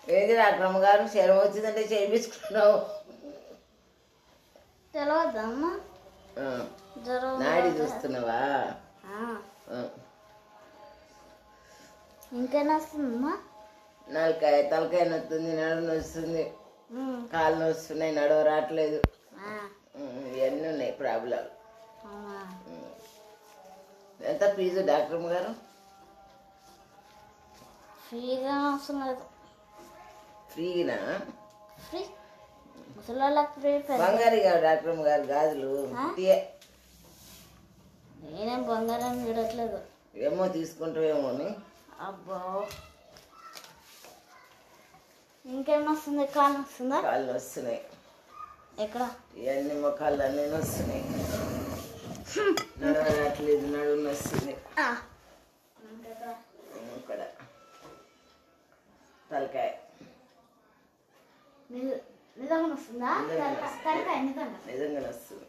ఏది డాక్టర్ అమ్మగారు జ్వరం వచ్చిందంటే చేయించుకున్నావు తెలియదమ్మా ఆ, జ్వరం నాడి చూస్తున్నావా ఆ, ఆ, ఇంకేనా వస్తుందమ్మా నాలుకాయ తలకాయ నొస్తుంది నడుము నొస్తుంది ఉమ్, కాళ్ళు నొస్తున్నాయి నడవ రావట్లేదు ఆ, ఉమ్, ఇవన్నీ ఉన్నాయి ప్రాబ్లం అవునా ఎంత ఫీజు డాక్టర్ అమ్మ గారు ఫ్రీగా అవసరం లేదు ఫ్రీనా ఫ్రీ ముసలి వాళ్ళకి ఫ్రీ పెద్ద బంగారు గారు డాక్టర్ అమ్మ గారు గాజులు తీయ నేనేం బంగారం చూడట్లేదు ఏమో తీసుకుంటావేమో అని అబ్బో ఇంకేం వస్తుంది కాలు వస్తుందా కాళ్ళు వస్తున్నాయి ఎక్కడ ఇవన్నీ మొక్కలు అన్నీ వస్తున్నాయి నడవట్లేదు నడుము వస్తుంది ఆ. ఇక్కడ తలకాయ నిజ- నిజంగా వస్తుందా తలకాయ తలకాయ నిజంగా నిజంగా వస్తుంది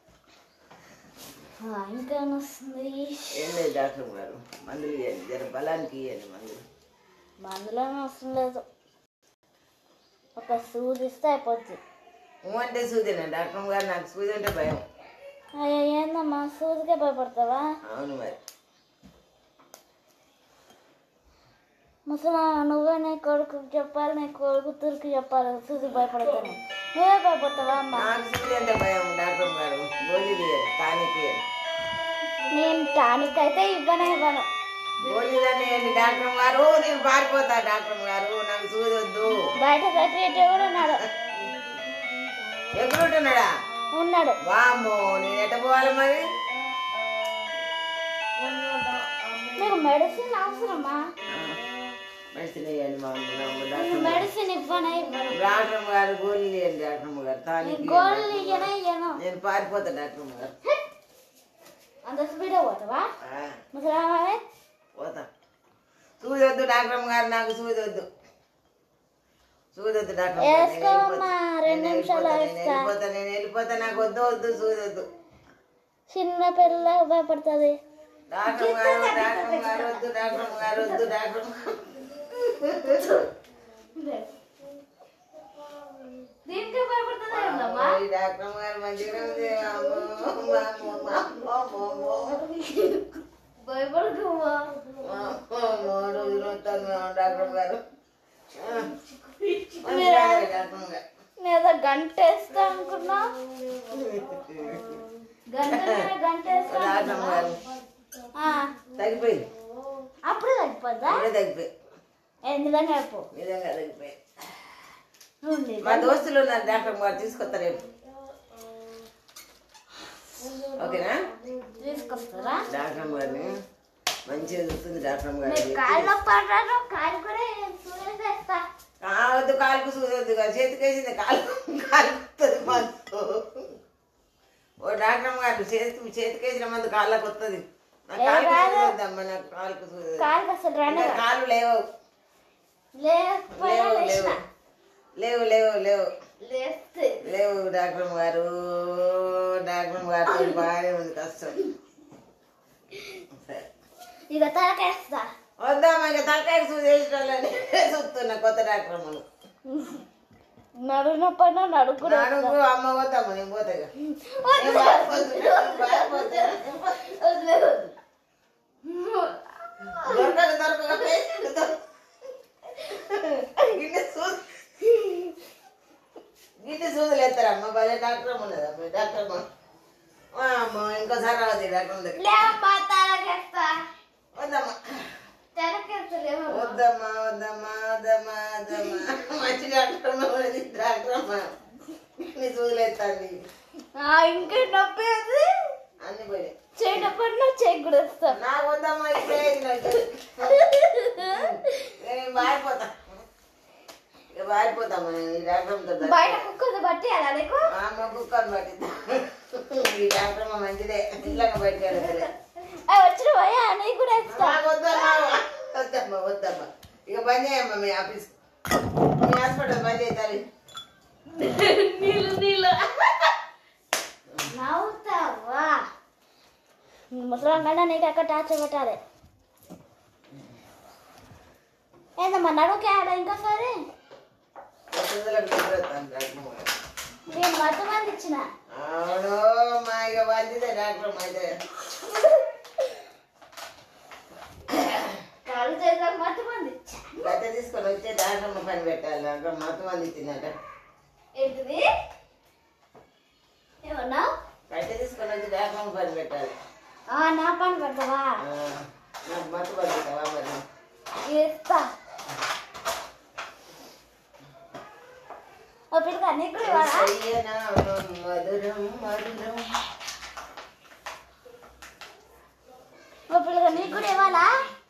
ఆ, ఇంకేం వస్తుంది ఏం లేదు డాక్టర్ గారు మందులు ఇవ్వండి జర బలానికి ఇవ్వండి మందులు మందులోనే అవసరం లేదు ఒక సూది ఇస్తే అయిపోద్ది నువ్వు అంటే సూదేనా డాక్టర్ గారు నాకు సూది అంటే భయం అయ్యో ఏందమ్మా సూదికే భయపడతావా అవును మరి ముసలా నువ్వే నీ కొడుకుకి చెప్పాలి నీ కొడుకు తురికి చెప్పాలి సూది భయపడతాను నువ్వే భయపడతావా అమ్మా నాకు సూది అంటే భయం డాక్టర్ గారు గోళీలు ఇవ్వండి టానిక్ ఇవ్వండి నేను టానిక్ అయితే ఇవ్వనే ఇవ్వను గోళీలు అని ఇవ్వండి డాక్టర్ గారు నేను పారిపోతా డాక్టర్ గారు నాకు సూది వద్దు బయట సెక్రటరీ కూడా ఉన్నాడు ఎక్కడుంటున్నాడా ఉన్నాడు వామ్మో నేను ఎట్ట పోవాలి మరి నీకు మెడిసిన్ అవసరమా మెడిసిన్ ఇవ్వండి మా అమ్మ నేను డాక్టర్ మెడిసిన్ ఇవ్వనే ఇవ్వను డాక్టర్ గారు గోళీలు ఇవ్వండి డాక్టర్ గారు టానిక్ గోళ్ళు ఇవ్వండి. ఇయ్యనే ఇయ్యను నేను పారిపోతా డాక్టర్ గారు అంత స్పీడ్ పోతావా ఆ, ముసలామే పోతా సూది వద్దు డాక్టర్ గారు నాకు సూది వద్దు సూది వద్దు డాక్టర్ గారు. నేను వేసుకోమ్మా, వెళ్ళిపోతా. రెండు నేను నిమిషాలు వెళ్ళిపోతా, నేను వేస్తా. వెళ్ళిపోతా నేను వెళ్ళిపోతా నాకు వద్దు వద్దు సూది వద్దు చిన్న పిల్ల భయపడుతుంది డాక్టర్ గారు డాక్టర్ గారు వద్దు డాక్టర్ గారు వద్దు డాక్టర్ గారు. దీనికి భయపడుతుంది అమ్మో, ఈ డాక్టర్ గారు మంచిగా ఉంది అమ్మో, అమ్మో, అమ్మో, అమ్మో, అమ్మో. భయపడుకోవా అమ్మో, రోజులు వస్తాను డాక్టర్ గారు ఆ, మంచిగా ఉంది డాక్టర్ గారు నేదో గంట వేస్తా అనుకున్నా గంట మీద గంట వేస్తా డాక్టర్ గారు ఆ, తగ్గిపోయింది అప్పుడే తగ్గిపోద్దా అప్పుడే తగ్గిపోయి ఎందుకని చెప్పు నిజంగా తగ్గిపోయి ఉంది. మా దోస్తులు ఉన్నారు డాక్టర్ గారు తీసుకొస్తారు రేపు ఓకేనా తీసుకొస్తారా డాక్టర్ గారిని మంచిగా చూస్తుంది డాక్టర్ గారు మీరు కాళ్ళు పడ్డారు కాలు కూడా చూసేస్తా కావద్దు కాలుకు చూడొద్దు చేతికి వేసింది కాలు కాలుకుతుంది మందు ఓ డాక్టర్ గారు చేతికి చేతికి వేసిన మందు కాళ్ళకు వస్తుంది నా ఏ కాలుకు కాదు. చూడొద్దమ్మా నాకు కాలుకు చూడదు కాలు అసలు రండి కాళ్ళు లేవు లేకపోయినా లేవు లేవు లేచిన లేవు లేవు లేవు లేస్తే లేవు డాక్టర్ గారు డాక్టర్ గారితో బాగానే ఉంది కష్టం సరే. ఇక తలకేస్తా వద్దామా ఇక తలకాయ చూసేసేటోళ్ళని చూస్తున్నా కొత్త డాక్టర్ అమ్మను నడు నొప్పైనా నడుకు నాడుగు అమ్మ వద్దామా నేను పోతా ఇక. నేను పారిపోతున్నా, నేను పారిపోతున్నా. దొరకదు దొరకదు పేషెంట్ దొరకదు. గిన్నె సూది గిన్నె సూదులు ఎత్తారమ్మ భలే డాక్టర్ అమ్మ ఉన్నదమ్మ డాక్టర్ అమ్మ ఆ, అమ్మ ఇంకోసారి రావద్దు డాక్టర్ అమ్మ దగ్గర లేవమ్మా తలకేస్తా వద్దమ్మా తలకేస్తా లేవమ్మా వద్దమ్మా వద్దమ్మా వద్దమ్మా వద్దమ్మా మంచి డాక్టర్ అమ్మ ఉన్నది డాక్టర్ అమ్మ నీ సూదులు ఎత్తాండి ఆ, ఇంకా నొప్పి ఉంది అన్ని పోయి చేయి నొప్పి ఉన్నా చేయి కూడా వస్తా నాకు వద్దమ్మా ఇప్పుడే నాకు నేను పారిపోతా ఇక పారిపోతామ్మా నేను ఈ డాక్టర్ అమ్మతో బయట కుక్కలు బట్టి అలా నీకు ఆ అమ్మ కుక్కని పట్టిద్దా ఈ డాక్టర్ అమ్మ మంచిదే ఇళ్ళకి బయటకు వెళ్తుంది అవి వచ్చిన పోయా నీకు కూడా వేస్తా నాకు వద్దమ్మా వద్దమ్మా వద్దమ్మా ఇక బంద్ చేయమ్మా మీ ఆఫీస్ మీ హాస్పిటల్ బంద్ చేయాలి నీళ్ళు నీళ్ళు నవ్వుతావా ముసలం కన్నా నీకు ఎక్కడ టార్చర్ పెట్టాలి ఏందమ్మా నడుకే ఆడ ఇంకా సరే సూదులకు నిద్ర వస్తుంది డాక్టర్ గారు నేను మత్తు మంది ఇచ్చిన అవును మా ఇక మంచిదే డాక్టర్ అయితే కాళ్ళు చేతులకు మత్తు మంది ఇచ్చా గట్ట తీసుకొని వచ్చి డాక్టర్ పని పెట్టాలి అక్కడ మొత్తం మంది ఇచ్చిందట ఏంటిది ఏమన్నా గట్ట తీసుకొని వచ్చి డాక్టర్ పని పెట్టాలి ఆ, నా పని పెడతావా ఆ, నాకు మత్తు పని పెట్టావా మరి ఇస్తా ఓ పిల్లగా నీకు కూడా ఇవ్వాలా సయ్యనామం మధురం మధురం ఓ పిల్లగా నీకు కూడా ఇవ్వాలా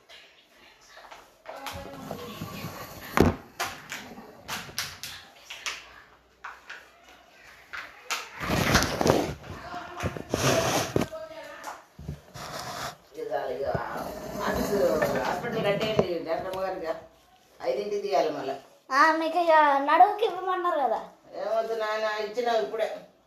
ఇదాలి ఇక ఆఫీసు హాస్పిటల్ కట్టేయండి డాక్టర్ గారికి ఐదింటికి తీయాలి మళ్ళీ ఆ, మీకు ఇక నడువుకి ఇవ్వమన్నారు కదా ఏమవుతు నాయన ఇచ్చినావు ఇప్పుడే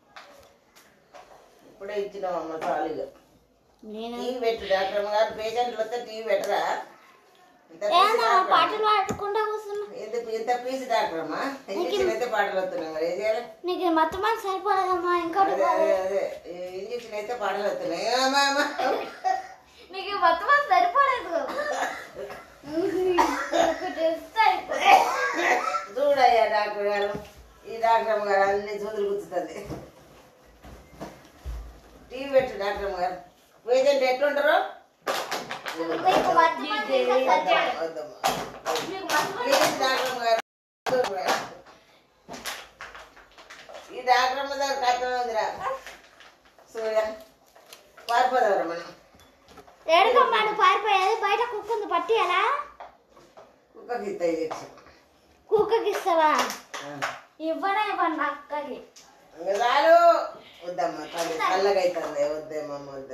ఇప్పుడే ఇచ్చినావు అమ్మ చాలుగా నేను టీవీ పెట్టు డాక్టర్ గారు పేషెంట్లు వస్తే టీవీ పెట్టరా ఇంత ఏమన్నా పీసు డాక్టర్ పాటలు పాడుకుంటా కూర్చున్నా ఎంత ఇంత పీసు డాక్టర్ అమ్మా ఇంజక్షన్ అయితే పాటలు వస్తున్నాయి మరి ఏం చేయాలి నీకు మొత్తం మంది సరిపోలేదమ్మా ఇంకోటి అదే అదే అదే ఈ ఇంజక్షన్ అయితే పాటలు వస్తున్నాయి అమ్మా అమ్మా నీకు మొత్తం మంది సరిపోలేదు ఒకటి ఇస్తే అయిపోతుంది. చూడయ్యా డాక్టర్ గారు ఈ డాక్టర్ అమ్మ గారు అన్ని చూదులు గుచ్చుతుంది టీవీ పెట్టు డాక్టర్ అమ్మ గారు పేషెంట్ ఎట్లుంటారు మీకు మొత్తం మంది ఇంకా సరిపోలేదు. వద్దమ్మా. మీకు మొత్తం మంది ప్లీజ్ డాక్టర్ అమ్మ గారు ఈ డాక్టర్ అమ్మ దగ్గర కష్టం ఉందిరా సూర్య పారిపోదావరా మనం ఏడుకోమ్మాడు పారిపోయేది బయట కుక్క ఉంది పట్టియాలా కుక్కకి ఇస్తా ఇంజక్షన్ కుక్కకి ఇస్తావా ఇవ్వనే ఇవ్వండి అక్కకి ఇంకా చాలు వద్దమ్మా తల్లి చల్లగా అవుతుంది వద్దేమమ్మ వద్దే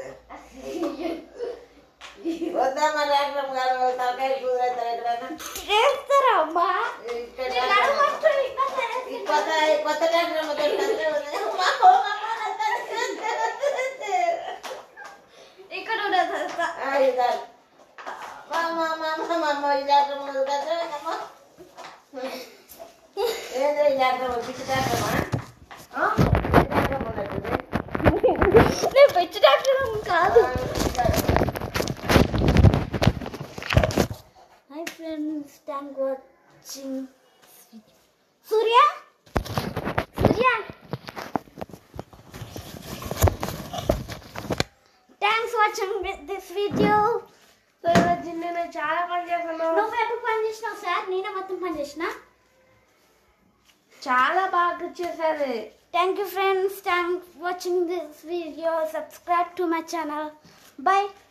వద్దమ్మా డాక్టర్ అమ్మ గారు తలకాయ కుదురైతారు ఎక్కడైనా చేస్తారా అమ్మా ఇక్కడ నీ డాక్టర్ నడుము అమ్మ- పట్టు, ఇంకా ఈ చేస్తారా? కొత్త ఈ కొత్త డాక్టర్ అమ్మ తోటి అంతే ఉంది. అమ్మా, అమ్మా, అంతే. ఇక్కడ ఉండదు చేస్తా. ఆ, ఇది చాలు. మా, మా, మా, మా, మా, మా, ఈ డాక్టర్ అమ్మ వద్దు కదా, అమ్మా. ఏందో ఈ డాక్టర్ అమ్మ, పిచ్చి డాక్టర్ అమ్మా? ఆ? పిచ్చి డాక్టర్ అమ్మ ఉన్నట్టుంది. నేను పిచ్చి డాక్టర్ కాదు ఆ, పిచ్చి doctor. Hi friends thank watching Surya Surya thanks watching this video నేను చాలా పని చేశాను నువ్వు ఎప్పుడు పని చేసినావు సార్ నేనే మొత్తం పని చేసిన చాలా బాగా చేశారు thank you friends thank watching this video subscribe to my channel by